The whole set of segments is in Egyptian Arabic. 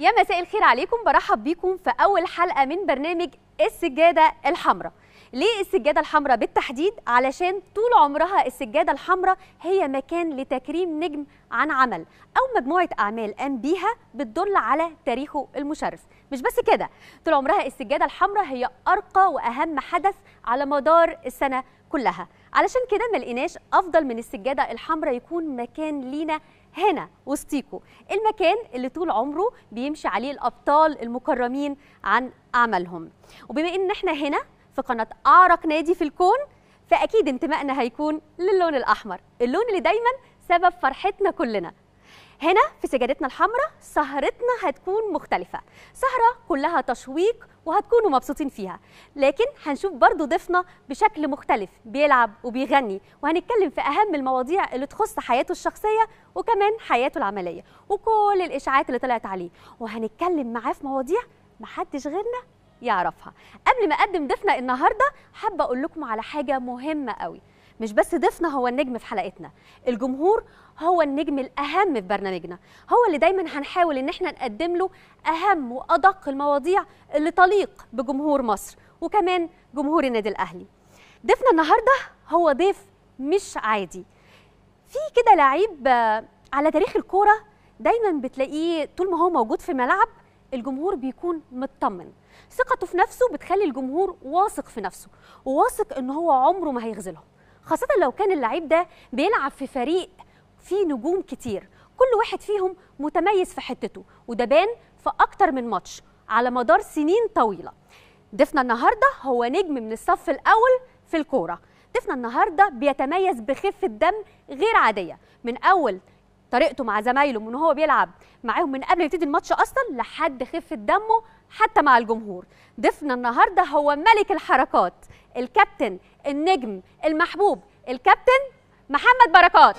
يا مساء الخير عليكم برحب بيكم في اول حلقه من برنامج السجاده الحمراء ليه السجاده الحمراء بالتحديد علشان طول عمرها السجاده الحمراء هي مكان لتكريم نجم عن عمل او مجموعه اعمال قام بيها بتدل على تاريخه المشرف مش بس كده طول عمرها السجاده الحمراء هي ارقى واهم حدث على مدار السنه كلها علشان كده ما لقيناش افضل من السجاده الحمراء يكون مكان لينا هنا وسطيكوا المكان اللي طول عمره بيمشي عليه الابطال المكرمين عن اعمالهم وبما ان احنا هنا في قناه اعرق نادي في الكون فاكيد انتمائنا هيكون للون الاحمر اللون اللي دايما سبب فرحتنا كلنا هنا في سجادتنا الحمراء سهرتنا هتكون مختلفة سهرة كلها تشويق وهتكونوا مبسوطين فيها لكن هنشوف برضو ضيفنا بشكل مختلف بيلعب وبيغني وهنتكلم في أهم المواضيع اللي تخص حياته الشخصية وكمان حياته العملية وكل الإشاعات اللي طلعت عليه وهنتكلم معاه في مواضيع محدش غيرنا يعرفها قبل ما أقدم ضيفنا النهاردة حابة أقول لكم على حاجة مهمة قوي مش بس ضيفنا هو النجم في حلقتنا الجمهور هو النجم الأهم في برنامجنا هو اللي دايما هنحاول إن احنا نقدم له أهم وأدق المواضيع اللي تليق بجمهور مصر وكمان جمهور النادي الأهلي ضيفنا النهاردة هو ضيف مش عادي في كده لعيب آه، على تاريخ الكورة دايما بتلاقيه طول ما هو موجود في ملعب الجمهور بيكون مطمن ثقته في نفسه بتخلي الجمهور واثق في نفسه وواثق ان هو عمره ما هيخذلهم خاصة لو كان اللعيب ده بيلعب في فريق فيه نجوم كتير كل واحد فيهم متميز في حتته وده بان في أكتر من ماتش على مدار سنين طويلة ضيفنا النهاردة هو نجم من الصف الأول في الكورة ضيفنا النهاردة بيتميز بخفة دم غير عادية من أول طريقته مع زمايله من هو بيلعب معاهم من قبل ما يبتدي الماتش اصلا لحد خفه دمه حتى مع الجمهور ضيفنا النهارده هو ملك الحركات الكابتن النجم المحبوب الكابتن محمد بركات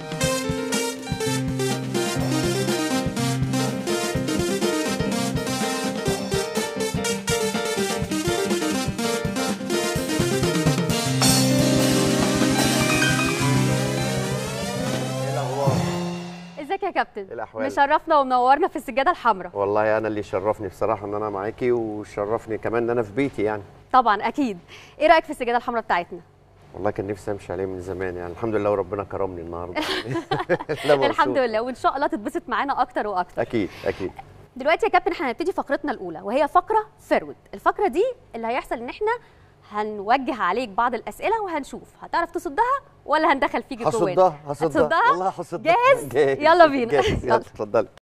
ايه الاخبار ازيك يا كابتن إيه الأحوال؟ مشرفنا ومنورنا في السجاده الحمراء والله انا اللي شرفني بصراحه ان انا معاكي وشرفني كمان ان انا في بيتي يعني طبعا اكيد ايه رايك في السجاده الحمراء بتاعتنا والله كان نفسي امشي عليه من زمان يعني الحمد لله وربنا كرمني النهارده لا مبسوط. الحمد لله وان شاء الله تتبسط معانا اكتر واكتر اكيد اكيد دلوقتي يا كابتن احنا هنبتدي فقرتنا الاولى وهي فقره فرود الفقره دي اللي هيحصل ان احنا هنوجه عليك بعض الاسئله وهنشوف هتعرف تصدها ولا هندخل فيك الجوال هصدها هصدها هتصدها؟ والله هصدها جاهز؟ يلا بينا. جاهز يلا يلا. اتفضلي